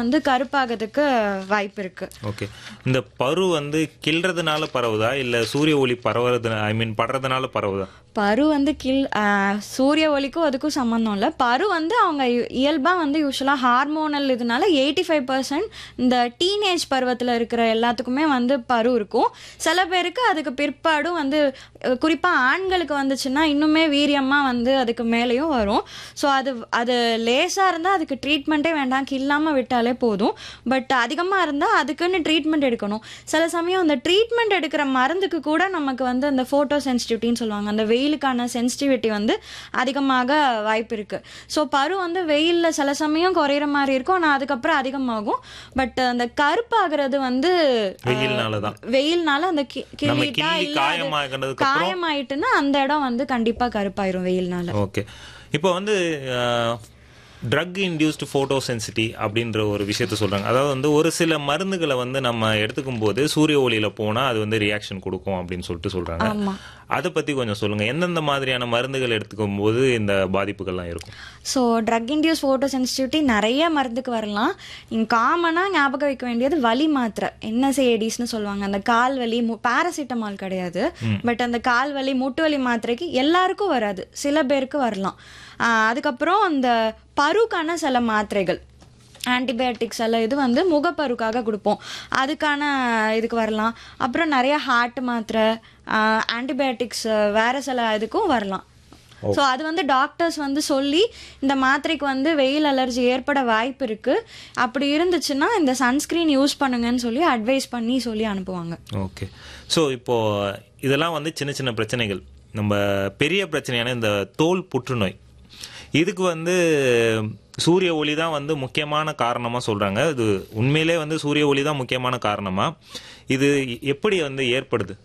வந்து கருப்பாகிறதுக்கு வாய்ப்பு இருக்கு ஓகே இந்த பரு வந்து கிள்றதுனால பரவுதா இல்ல சூரிய ஒளி பரவுறது ஐ மீன் படுறதுனால பரவுதா பரு வந்து கில் ஆஹ், சூரிய ஒளிக்கும் அதுக்கும் சம்மந்தம் இல்லை பரு வந்து அவங்க இ- இயல்பா வந்து யூஸ்வலாக ஹார்மோனல் இதனால எயிட்டி ஃபைவ் பர்சன்ட் இந்த டீனேஜ் பருவத்தில் இருக்கிற எல்லாத்துக்குமே வந்து பரு இருக்கும் சில பேருக்கு அதுக்கு பிற்பாடும் வந்து அஹ், குறிப்பா ஆண்களுக்கு வந்துச்சுன்னா இன்னுமே வீரியமா வந்து அதுக்கு மேலேயும் வரும் ஸோ அது அது லேசா இருந்தால் அதுக்கு ட்ரீட்மெண்ட்டே வேண்டாம் கில்லாம விட்டாலே போதும் பட் அதிகமா இருந்தால் அதுக்குன்னு ட்ரீட்மெண்ட் எடுக்கணும் சில சமயம் அந்த ட்ரீட்மெண்ட் எடுக்கிற மருந்துக்கு கூட நமக்கு வந்து அந்த ஃபோட்டோ சென்சிட்டிவிட்டின்னு சொல்லுவாங்க அந்த வெயிலுக்கான சென்சிட்டிவிட்டி வந்து அதிகமாக வாய்ப்பு இருக்கு ஸோ பரு வந்து வெயிலில் சில சமயம் குறையிற மாதிரி இருக்கும் ஆனால் அதுக்கப்புறம் அதிகமாகும் பட் அந்த கருப்பாகிறது வந்து வெயில்னால தான் வெயில்னால அந்த கி- நம்ம கிள்ளிட்டா கிள்ளி இல்ல அது காயமாகினதுக்கு அப்புறம் காயமாயிட்டுன்னா அந்த இடம் வந்து கண்டிப்பா கருப்பாயிரும் வெயில்னால ஓகே இப்போ வந்து ட்ரக் இன்டியூஸ்டு ஃபோட்டோ சென்சிட்டி அப்படின்ற ஒரு விஷயத்த சொல்றாங்க அதாவது வந்து ஒரு சில மருந்துகளை வந்து நம்ம எடுத்துக்கும் போது சூரிய ஒளியில போனா அது வந்து ரியாக்ஷன் கொடுக்கும் அப்படின்னு சொல்லிட்டு சொல்றாங்க ஆமா அதை பத்தி கொஞ்சம் சொல்லுங்க எந்தெந்த மாதிரியான மருந்துகள் எடுத்துக்கும் போது இந்த பாதிப்புகள்லாம் இருக்கும் so drug induce photo sensitivity நிறைய மருந்துக்கு வரலாம் இங்கே காமனாக ஞாபகம் வைக்க வேண்டியது வலி மாத்திரை என்எஸ்ஏடிஸ்னு சொல்லுவாங்க அந்த கால் வலி பேராசிட்டமால் கிடையாது பட் அந்த கால் வலி மூட்டு வலி மாத்திரைக்கு எல்லாருக்கும் வராது சில பேருக்கு வரலாம் ஆஹ் அதுக்கப்புறம் அந்த பருக்கான சில மாத்திரைகள் ஆன்டிபயோட்டிக்ஸ் எல்லாம் இது வந்து முகப்பருக்காக கொடுப்போம் அதுக்கான இதுக்கு வரலாம் அப்புறம் நிறைய ஹார்ட் மாத்திரை ஆன்டிபயோட்டிக்ஸ் வேற சில இதுக்கும் வரலாம் ஸோ அது வந்து டாக்டர்ஸ் வந்து சொல்லி இந்த மாத்திரைக்கு வந்து வெயில் அலர்ஜி ஏற்பட வாய்ப்பு இருக்கு அப்படி இருந்துச்சுன்னா இந்த சன்ஸ்கிரீன் யூஸ் பண்ணுங்கன்னு சொல்லி அட்வைஸ் பண்ணி சொல்லி அனுப்புவாங்க ஓகே ஸோ இப்போ இதெல்லாம் வந்து சின்ன சின்ன பிரச்சனைகள் நம்ம பெரிய பிரச்சனையான இந்த தோல் புற்றுநோய் இதுக்கு வந்து சூரிய ஒளி தான் வந்து முக்கியமான காரணமா சொல்றாங்க இது உண்மையிலே வந்து சூரிய ஒளி தான் முக்கியமான காரணமா இது எப்படி வந்து ஏற்படுது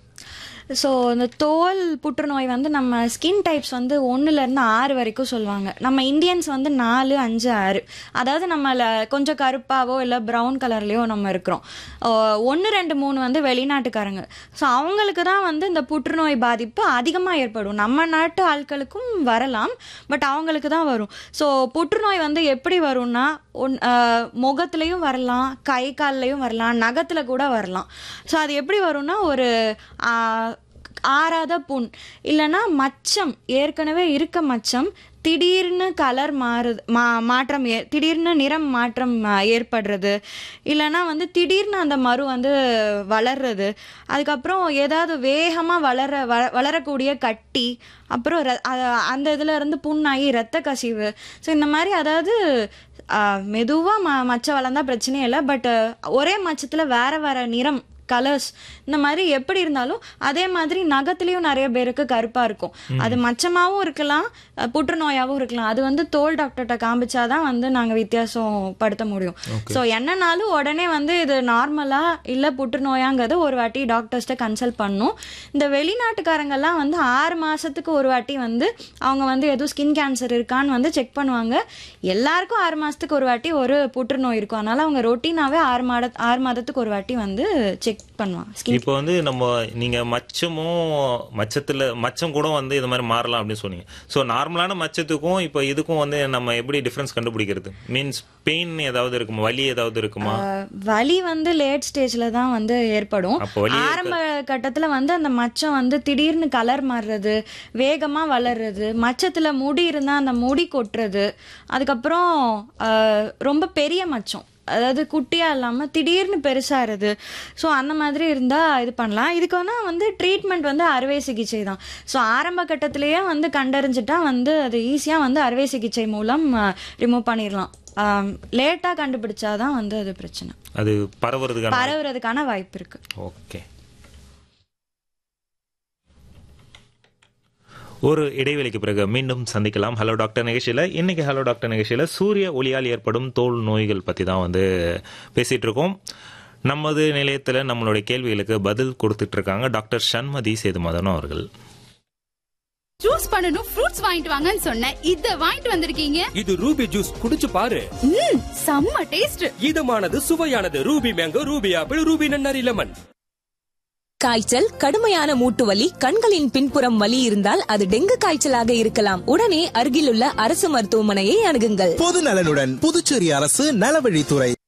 ஸோ இந்த தோல் புற்றுநோய் வந்து நம்ம ஸ்கின் டைப்ஸ் வந்து ஒன்றுலேருந்து ஆறு வரைக்கும் சொல்லுவாங்க நம்ம இந்தியன்ஸ் வந்து நாலு அஞ்சு ஆறு அதாவது நம்மள கொஞ்சம் கருப்பாவோ இல்லை ப்ரௌன் கலர்லேயோ நம்ம இருக்கிறோம் ஒன்று ரெண்டு மூணு வந்து வெளிநாட்டுக்காரங்க ஸோ அவங்களுக்கு தான் வந்து இந்த புற்றுநோய் பாதிப்பு அதிகமாக ஏற்படும் நம்ம நாட்டு ஆட்களுக்கும் வரலாம் பட் அவங்களுக்கு தான் வரும் ஸோ புற்றுநோய் வந்து எப்படி வரும்னா ஒன் முகத்துலேயும் வரலாம் கை கால்லையும் வரலாம் நகத்தில் கூட வரலாம் ஸோ அது எப்படி வரும்னா ஒரு ஆஹ், ஆறாத புண் இல்லைன்னா மச்சம் ஏற்கனவே இருக்க மச்சம் திடீர்னு கலர் மாறுது மா மாற்றம் ஏ திடீர்னு நிறம் மாற்றம் ஆ, ஏற்படுறது இல்லைன்னா வந்து திடீர்னு அந்த மறு வந்து வளர்றது அதுக்கப்புறம் ஏதாவது வேகமாக வளர வள வளரக்கூடிய கட்டி அப்புறம் ர- அ- அந்த இதில் இருந்து புண்ணாகி ரத்த கசிவு ஸோ இந்த மாதிரி அதாவது மெதுவாக ம மச்சம் வளர்ந்தா பிரச்சனையே இல்லை பட் ஒரே மச்சத்தில் வேற வேற நிறம் கலர்ஸ் இந்த மாதிரி எப்படி இருந்தாலும் அதே மாதிரி நகத்துலயும் நிறைய பேருக்கு கருப்பா இருக்கும் அது மச்சமாவும் இருக்கலாம் அஹ், புற்றுநோயாவும் இருக்கலாம் அது வந்து தோல் டாக்டர்கிட்ட காமிச்சாதான் வந்து நாங்க வித்தியாசம் படுத்த முடியும் ஸோ என்னன்னாலும் உடனே வந்து இது நார்மலா இல்ல புற்றுநோயாங்கிறத ஒரு வாட்டி டாக்டர்ஸ்ட்ட கன்சல்ட் பண்ணும் இந்த வெளிநாட்டுக்காரங்கெல்லாம் வந்து ஆறு மாசத்துக்கு ஒரு வாட்டி வந்து அவங்க வந்து எதுவும் ஸ்கின் கேன்சர் இருக்கான்னு வந்து செக் பண்ணுவாங்க எல்லாருக்கும் ஆறு மாசத்துக்கு ஒரு வாட்டி ஒரு புற்றுநோய் இருக்கும் அதனால அவங்க ரொட்டீனாவே ஆறு மாத ஆறு மாதத்துக்கு ஒரு வாட்டி வந்து செக் பண்ணுவாங்க ஸ்கின் இப்போ வந்து நம்ம நீங்க மச்சமும் மச்சத்துல மச்சம் கூட வந்து இது மாதிரி மாறலாம் அப்படின்னு சொன்னீங்க ஸோ நார்மலான மச்சத்துக்கும் இப்போ இதுக்கும் வந்து நம்ம எப்படி டிஃபரன்ஸ் கண்டுபிடிக்கிறது மீன்ஸ் பெயின் ஏதாவது இருக்குமா வலி ஏதாவது இருக்குமா அஹ், வலி வந்து லேட் ஸ்டேஜ்ல தான் வந்து ஏற்படும் அப்போ வலி ஆரம்ப கட்டத்துல வந்து அந்த மச்சம் வந்து திடீர்னு கலர் மாறுறது வேகமா வளர்றது மச்சத்துல முடி இருந்தா அந்த முடி கொட்டுறது அதுக்கப்புறம் அஹ், ரொம்ப பெரிய மச்சம் அதாவது குட்டியா இல்லாம திடீர்னு பெருசாகிறது ஸோ அந்த மாதிரி இருந்தா இது பண்ணலாம் இதுக்கு வேணா வந்து ட்ரீட்மெண்ட் வந்து அறுவை சிகிச்சை தான் ஸோ ஆரம்ப கட்டத்திலேயே வந்து கண்டறிஞ்சிட்டா வந்து அது ஈஸியா வந்து அறுவை சிகிச்சை மூலம் ரிமூவ் பண்ணிடலாம் லேட்டா கண்டுபிடிச்சாதான் வந்து அது பிரச்சனை அது பரவுறதுக்கான பரவுறதுக்கான வாய்ப்பு இருக்கு ஓகே ஒரு இடைவெளிக்கு பிறகு மீண்டும் சந்திக்கலாம் ஹலோ டாக்டர் நிகழ்ச்சியில் இன்னைக்கு ஹலோ டாக்டர் நிகழ்ச்சியில் சூரிய ஒளியால் ஏற்படும் தோல் நோய்கள் பற்றி தான் வந்து பேசிட்டு இருக்கோம் நமது நிலையத்தில் நம்மளுடைய கேள்விகளுக்கு பதில் கொடுத்துட்டு இருக்காங்க டாக்டர் சண்மதி சேதுமாதன் அவர்கள் ஜூஸ் பண்ணனும் ஃப்ரூட்ஸ் வாங்கிட்டு வாங்கன்னு சொன்னேன் இத வாங்கிட்டு வந்திருக்கீங்க இது ரூபி ஜூஸ் குடிச்சு பாரு ம் செம்ம டேஸ்ட் இதமானது சுவையானது Ruby mango Ruby apple Ruby நன்னாரி லெமன் காய்ச்சல் கடுமையான மூட்டு வலி கண்களின் பின்புறம் வலி இருந்தால் அது டெங்கு காய்ச்சலாக இருக்கலாம் உடனே அருகிலுள்ள அரசு மருத்துவமனையை அணுகுங்கள் பொது நலனுடன் புதுச்சேரி அரசு நலவழித்துறை